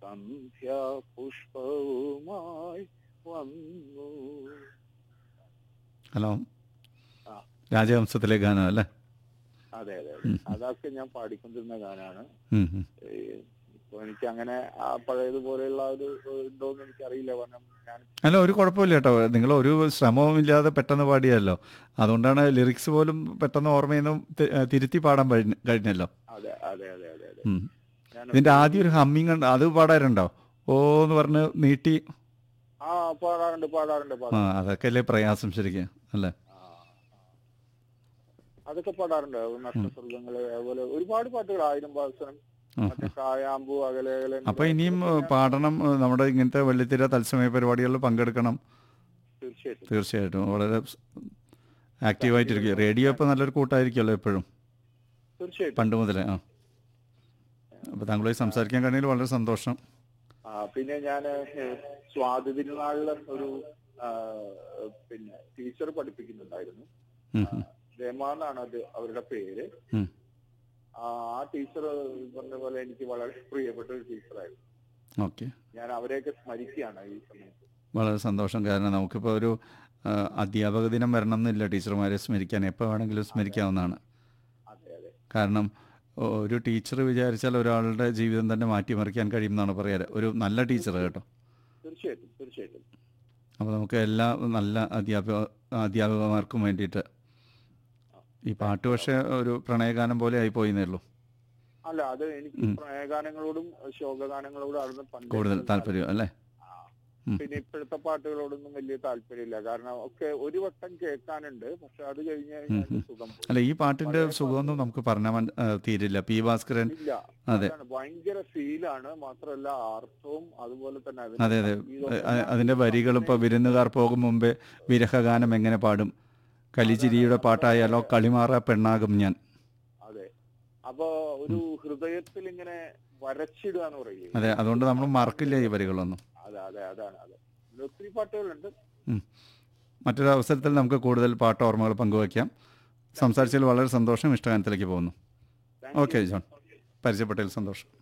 സന്ധ്യാ പുഷ്പവുമായി വന്നു ഹലോ ആ. രാജവംശത്തിലെ ഗാനം അല്ലേ അതെ അതെ അതെ അതൊക്കെ ഞാൻ പാടിക്കൊണ്ടിരുന്ന ഗാനാണ് ഉം, ഉം. ഇപ്പൊ എനിക്ക് അങ്ങനെ ആ പഴയതുപോലെയുള്ള ഒരു ഉണ്ടോന്ന് എനിക്കറിയില്ല കാരണം ഞാൻ അല്ല ഒരു കുഴപ്പമില്ല കേട്ടോ നിങ്ങൾ ഒരു ശ്രമവും ഇല്ലാതെ പെട്ടെന്ന് പാടിയല്ലോ അതുകൊണ്ടാണ് ലിറിക്സ് പോലും പെട്ടെന്ന് ഓർമ്മയിൽ നിന്നും തി- ഏ, തിരുത്തി പാടാൻ കഴിഞ്ഞ- കഴിഞ്ഞല്ലോ അതെ അതെ അതെ അതെ അതെ ഉം. ഞാൻ ഇതിന്റെ ആദ്യം ഒരു ഹമ്മിങ് ഉണ്ട് അത് പാടാറുണ്ടോ ഓ എന്ന് പറഞ്ഞ് നീട്ടി ആ പാടാറുണ്ട് പാടാറുണ്ട് ആ പാടാറുണ്ട് അതൊക്കെ അല്ലേ പ്രയാസം ശരിക്കും അല്ലേ ആ, ആ. അതൊക്കെ പാടാറുണ്ട് നഷ്ടസ്വർഗങ്ങള് അതുപോലെ ഒരുപാട് പാട്ടുകൾ ആയിരം പാസനം ഉം. മറ്റേ കായാമ്പു അകലെ അകലെ അപ്പൊ ഇനിയും ഏ, പാടണം ഏ, നമ്മുടെ ഇങ്ങനത്തെ വെള്ളിത്തിര തത്സമയ പരിപാടികളിൽ പങ്കെടുക്കണം തീർച്ചയായിട്ടും തീർച്ചയായിട്ടും വളരെ ആക്റ്റീവായിട്ടിരിക്കും റേഡിയോ ഇപ്പൊ നല്ലൊരു കൂട്ടായിരിക്കുമല്ലോ എപ്പോഴും തീർച്ചയായിട്ടും പണ്ട് മുതലേ ആ അപ്പൊ താങ്കളുമായി സംസാരിക്കാൻ കഴിഞ്ഞതിൽ വളരെ സന്തോഷം ആ പിന്നെ ഞാൻ സ്വാതി തിരുനാളില് ഒരു ആ, പിന്നെ ടീച്ചർ പഠിപ്പിക്കുന്നുണ്ടായിരുന്നു ഉം, ഉം, രമ എന്നാണ് അത് അവരുടെ പേര് ഉം. ആ ആ ടീച്ചർ പറഞ്ഞ പോലെ എനിക്ക് വളരെ പ്രിയപ്പെട്ട ഒരു ടീച്ചറായിരുന്നു ഓക്കെ ഞാൻ അവരെയൊക്കെ സ്മരിക്കുകയാണ് ഈ സമയത്ത് വളരെ സന്തോഷം കാരണം നമുക്കിപ്പോൾ ഒരു ആ, അധ്യാപക ദിനം വരണം എന്നില്ല ടീച്ചർമാരെ സ്മരിക്കാൻ എപ്പോൾ വേണമെങ്കിലും സ്മരിക്കാവുന്നതാണ് അതെ അതെ കാരണം ഒ- ഒരു ടീച്ചർ വിചാരിച്ചാൽ ഒരാളുടെ ജീവിതം തന്നെ മാറ്റിമറിക്കാൻ കഴിയുമെന്നാണ് പറയാറ് ഒരു നല്ല ടീച്ചർ കേട്ടോ തീർച്ചയായിട്ടും തീർച്ചയായിട്ടും അപ്പോൾ നമുക്ക് എല്ലാ നല്ല അധ്യാപക അധ്യാപകന്മാർക്കും വേണ്ടിയിട്ട് ഈ പാട്ട് പക്ഷേ ഒരു പ്രണയഗാനം പോലെ ആയി പോയിന്നേ ഉള്ളൂ അല്ല അത് എനിക്ക് പ്രണയഗാനങ്ങളോടും ശോകഗാനങ്ങളോടും ആണ് പണ്ട് കൂടുതൽ താല്പര്യം അല്ലേ ആ. ഉം. പിന്നെ ഇപ്പോഴത്തെ പാട്ടുകളോടൊന്നും വലിയ താല്പര്യമില്ല കാരണം ഒക്കെ ഒരു വട്ടം കേൾക്കാനുണ്ട് പക്ഷെ അത് കഴിഞ്ഞ് കഴിഞ്ഞാൽ ഉം, ഉം. സുഖം പോയി. അല്ല ഈ പാട്ടിന്റെ സുഖമൊന്നും നമുക്ക് പറഞ്ഞാൽ മൻ- ആ, തീരില്ല പി ഭാസ്കരൻ ഇല്ല അതെ. അതാണ് ഭയങ്കര ഫീലാണ് മാത്രമല്ല അർത്ഥവും അതുപോലെ തന്നെ അതിന്റെ അതെ അതെ സംഗീതവും അ- അതിന്റെ വരികളും ഇപ്പോൾ വിരുന്നുകാർ പോകും മുമ്പേ വിരഹഗാനം എങ്ങനെ പാടും കലിചിരിയുടെ പാട്ടായാലോ കളിമാറ പെണ്ണാകും ഞാൻ അതെ അപ്പൊ ഒരു ഹൃദയത്തിൽ ഇങ്ങനെ വരച്ചിടുക എന്ന് പറയില്ലേ അതെ അതുകൊണ്ട് നമ്മൾ മറക്കില്ല ഈ വരികളൊന്നും അതെ അതെ അതാണ് അതെ ഇതിൽ ഒത്തിരി പാട്ടുകളുണ്ട് ഉം. മറ്റൊരു അവസരത്തിൽ നമുക്ക് കൂടുതൽ പാട്ട് ഓർമ്മകൾ പങ്കുവയ്ക്കാം സംസാരിച്ചതിൽ വളരെ സന്തോഷം ഇഷ്ടഗാനത്തിലേക്ക് പോകുന്നു Thank you. ഓക്കെ ജോൺ പരിചയപ്പെട്ടതിൽ സന്തോഷം